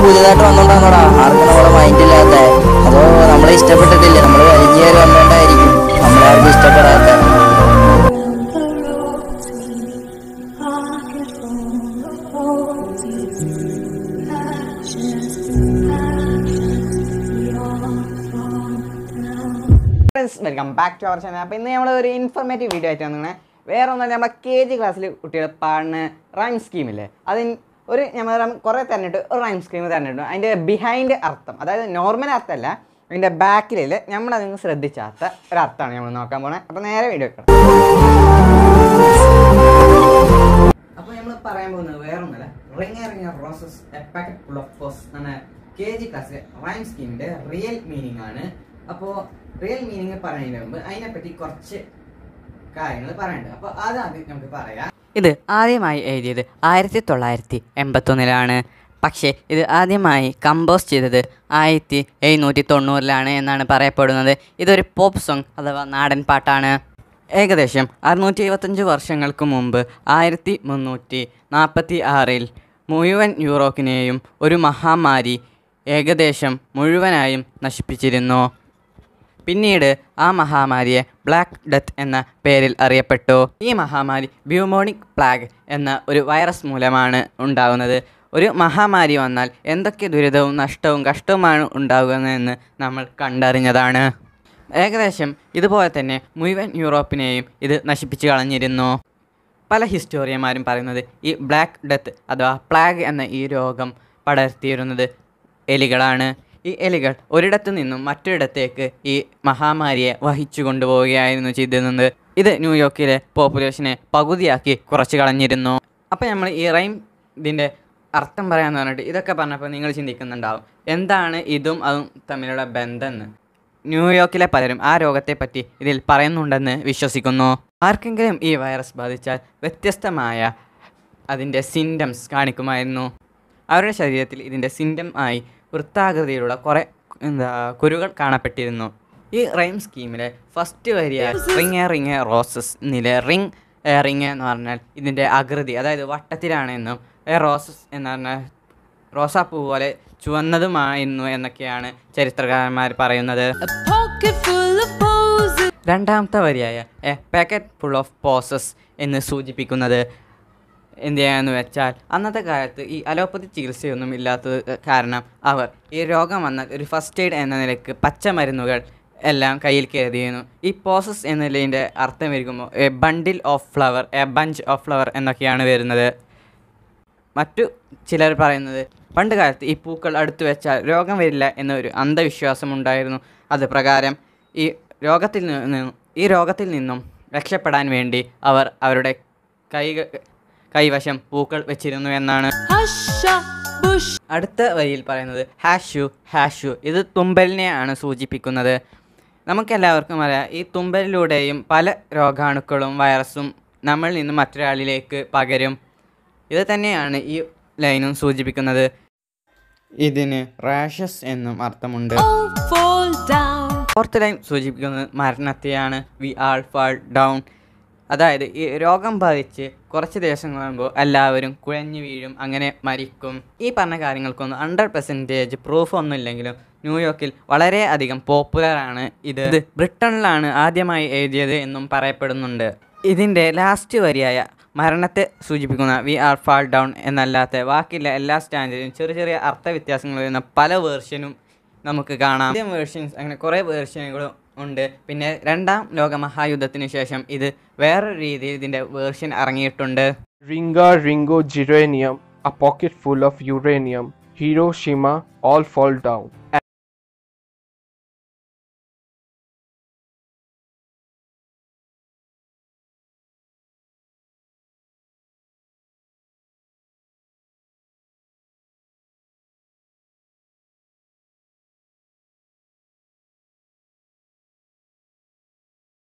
പുതിയതായിട്ട് വന്നോണ്ടാന്നോടാ ആർക്കും നമ്മളെ മൈൻഡില്ലാത്ത അതോ നമ്മളെ ഇഷ്ടപ്പെട്ടിട്ടില്ല നമ്മൾ വലിഞ്ഞു കയറി വന്നോണ്ടായിരിക്കും നമ്മളെ ആർക്കും ഇഷ്ടപ്പെടാത്ത friends welcome back to our channel അപ്പോൾ ഇന്ന് നമ്മൾ ഒരു ഇൻഫോർമേറ്റീവ് വീഡിയോ ആയിട്ട് വന്നിങ്ങനെ വേറെ ഒന്നല്ല നമ്മളെ കെ ജി ക്ലാസ്സിൽ കുട്ടികൾ പാടുന്ന റൈം സ്കീമില്ലേ അതിന് ഒരു നമ്മൾ കുറേ തരഞ്ഞിട്ട് ഒരു റൈം സ്കീം തരഞ്ഞിട്ടു അതിൻ്റെ ബിഹൈൻഡ് അർത്ഥം അതായത് നോർമൽ അർത്ഥമല്ല അതിൻ്റെ ബാക്കിലില്ല നമ്മളതൊന്നും ശ്രദ്ധിച്ചാത്ത ഒരു അർത്ഥമാണ് നമ്മൾ നോക്കാൻ പോണത് അപ്പോൾ നേരെ വീഡിയോ വെക്കണം അപ്പോൾ നമ്മൾ പറയാൻ പോകുന്നത് വേറെ ഒന്നല്ല ring ring roses a packet full of posies എന്ന കെ ജി ക്ലാസ്സിലെ റൈം സ്കീമിന്റെ റിയൽ മീനിങ് ആണ് അപ്പോൾ റിയൽ മീനിങ് പറയുന്നതിന് മുമ്പ് അതിനെപ്പറ്റി കുറച്ച് കാര്യങ്ങൾ പറയാനുണ്ട് അപ്പോൾ അതാദ്യം നമുക്ക് പറയാം ഇത് ആദ്യമായി എഴുതിയത് ആയിരത്തി തൊള്ളായിരത്തി എൺപത്തൊന്നിലാണ് പക്ഷേ ഇത് ആദ്യമായി കമ്പോസ് ചെയ്തത് ആയിരത്തി എഴുന്നൂറ്റി തൊണ്ണൂറിലാണ് എന്നാണ് പറയപ്പെടുന്നത് ഇതൊരു പോപ്പ് സോങ് അഥവാ നാടൻ പാട്ടാണ് ഏകദേശം അറുന്നൂറ്റി എഴുപത്തഞ്ച് വർഷങ്ങൾക്ക് മുമ്പ് ആയിരത്തി മുന്നൂറ്റി നാൽപ്പത്തി ആറിൽ മുഴുവൻ യൂറോപ്പിനെയും ഒരു മഹാമാരി ഏകദേശം മുഴുവനായും നശിപ്പിച്ചിരുന്നു പിന്നീട് ആ മഹാമാരിയെ ബ്ലാക്ക് ഡെത്ത് എന്ന പേരിൽ അറിയപ്പെട്ടു ഈ മഹാമാരി ബ്യൂമോണിക് പ്ലാഗ് എന്ന ഒരു വൈറസ് മൂലമാണ് ഉണ്ടാകുന്നത് ഒരു മഹാമാരി വന്നാൽ എന്തൊക്കെ ദുരിതവും നഷ്ടവും കഷ്ടവുമാണ് ഉണ്ടാകുന്നതെന്ന് നമ്മൾ കണ്ടറിഞ്ഞതാണ് ഏകദേശം ഇതുപോലെ തന്നെ മുഴുവൻ യൂറോപ്പിനെയും ഇത് നശിപ്പിച്ചു കളഞ്ഞിരുന്നു പല ഹിസ്റ്റോറിയന്മാരും പറയുന്നത് ഈ ബ്ലാക്ക് ഡെത്ത് അഥവാ പ്ലാഗ് എന്ന ഈ രോഗം പടർത്തിയിരുന്നത് എലികളാണ് ഈ എലികൾ ഒരിടത്തു നിന്നും മറ്റൊരിടത്തേക്ക് ഈ മഹാമാരിയെ വഹിച്ചു കൊണ്ടുപോവുകയായിരുന്നു ചെയ്തിരുന്നത് ഇത് ന്യൂയോർക്കിലെ പോപ്പുലേഷനെ പകുതിയാക്കി കുറച്ച് കളഞ്ഞിരുന്നു അപ്പോൾ നമ്മൾ ഈ റൈം ഇതിൻ്റെ അർത്ഥം പറയാന്ന് പറഞ്ഞിട്ട് ഇതൊക്കെ പറഞ്ഞപ്പോൾ നിങ്ങൾ ചിന്തിക്കുന്നുണ്ടാവും എന്താണ് ഇതും അതും തമ്മിലുള്ള ബന്ധം എന്ന് ന്യൂയോർക്കിലെ പലരും ആ രോഗത്തെപ്പറ്റി ഇതിൽ പറയുന്നുണ്ടെന്ന് വിശ്വസിക്കുന്നു ആർക്കെങ്കിലും ഈ വൈറസ് ബാധിച്ചാൽ വ്യത്യസ്തമായ അതിൻ്റെ സിംറ്റംസ് കാണിക്കുമായിരുന്നു അവരുടെ ശരീരത്തിൽ ഇതിൻ്റെ സിംറ്റം ആയി വൃത്താകൃതിയിലുള്ള കുറേ എന്താ കുരുകൾ കാണപ്പെട്ടിരുന്നു ഈ റൈം സ്കീമിലെ ഫസ്റ്റ് വരിയ ring a ring a roses എന്നിലെ റിങ് എ റിങ് എന്ന് പറഞ്ഞാൽ ഇതിൻ്റെ ആകൃതി അതായത് വട്ടത്തിലാണെന്നും എ റോസസ് എന്ന് പറഞ്ഞാൽ റോസാപ്പൂ പോലെ ചുവന്നതുമായിരുന്നു എന്നൊക്കെയാണ് ചരിത്രകാരന്മാർ പറയുന്നത് pocket full of poses. രണ്ടാമത്തെ വരിയായ a packet full of posies എന്ന് സൂചിപ്പിക്കുന്നത് എന്തിനാന്ന് വെച്ചാൽ അന്നത്തെ കാലത്ത് ഈ അലോപ്പതി ചികിത്സയൊന്നും ഇല്ലാത്തത് കാരണം അവർ ഈ രോഗം വന്നാൽ ഒരു ഫസ്റ്റ് എയ്ഡ് എന്ന നിലയ്ക്ക് പച്ചമരുന്നുകൾ എല്ലാം കയ്യിൽ കരുതിയിരുന്നു ഈ പോസസ് എന്നതിൻ്റെ അർത്ഥം വരുമ്പോൾ a bundle of flower a bunch of flower എന്നൊക്കെയാണ് വരുന്നത് മറ്റു ചിലർ പറയുന്നത് പണ്ട് കാലത്ത് ഈ പൂക്കൾ അടുത്ത് വെച്ചാൽ രോഗം വരില്ല എന്നൊരു അന്ധവിശ്വാസം ഉണ്ടായിരുന്നു അത് പ്രകാരം ഈ രോഗത്തിൽ നിന്നും ഈ രോഗത്തിൽ നിന്നും രക്ഷപ്പെടാൻ വേണ്ടി അവർ അവരുടെ കൈ കൈവശം പൂക്കൾ വെച്ചിരുന്നു എന്നാണ് Husha, bush. അടുത്ത വരിയിൽ പറയുന്നത് ഹാഷു ഹാഷു ഇത് തുമ്പലിനെയാണ് സൂചിപ്പിക്കുന്നത് നമുക്കെല്ലാവർക്കും അറിയാം ഈ തുമ്പലിലൂടെയും പല രോഗാണുക്കളും വൈറസും നമ്മളിൽ നിന്ന് മറ്റൊരാളിലേക്ക് പകരും ഇത് തന്നെയാണ് ഈ ലൈനും സൂചിപ്പിക്കുന്നത് ഇതിന് റാഷസ് എന്നും അർത്ഥമുണ്ട് All fall down. Fourth line സൂചിപ്പിക്കുന്നത് മരണത്തെയാണ് വി ആൾ ഫാൾ ഡൗൺ അതായത് ഈ രോഗം ബാധിച്ച് കുറച്ച് ദിവസങ്ങൾ കഴിയുമ്പോൾ എല്ലാവരും കുഴഞ്ഞു വീഴും അങ്ങനെ മരിക്കും ഈ പറഞ്ഞ കാര്യങ്ങൾക്കൊന്നും ഹൺഡ്രഡ് പെർസെൻറ്റേജ് പ്രൂഫ് ഒന്നും ഇല്ലെങ്കിലും ന്യൂയോർക്കിൽ വളരെയധികം പോപ്പുലറാണ് ഇത് ഇത് ബ്രിട്ടനിലാണ് ആദ്യമായി എഴുതിയത് എന്നും പറയപ്പെടുന്നുണ്ട് ഇതിൻ്റെ ലാസ്റ്റ് വരിയായ മരണത്തെ സൂചിപ്പിക്കുന്ന വി ആർ ഫാൾ ഡൗൺ എന്നല്ലാത്ത ബാക്കിയുള്ള എല്ലാ സ്റ്റാൻഡിലും ചെറിയ ചെറിയ അർത്ഥവ്യത്യാസങ്ങൾ വരുന്ന പല വേർഷനും നമുക്ക് കാണാം ഇന്ത്യൻ വേർഷൻസ് അങ്ങനെ കുറേ വേർഷനുകളും ഉണ്ട് പിന്നെ രണ്ടാം ലോക മഹായുദ്ധത്തിന് ശേഷം ഇത് വേറൊരു രീതിയിൽ ഇതിൻ്റെ വേർഷൻ ഇറങ്ങിയിട്ടുണ്ട് Ringa Ringo Geranium, a pocket full of uranium. Hiroshima, all fall down.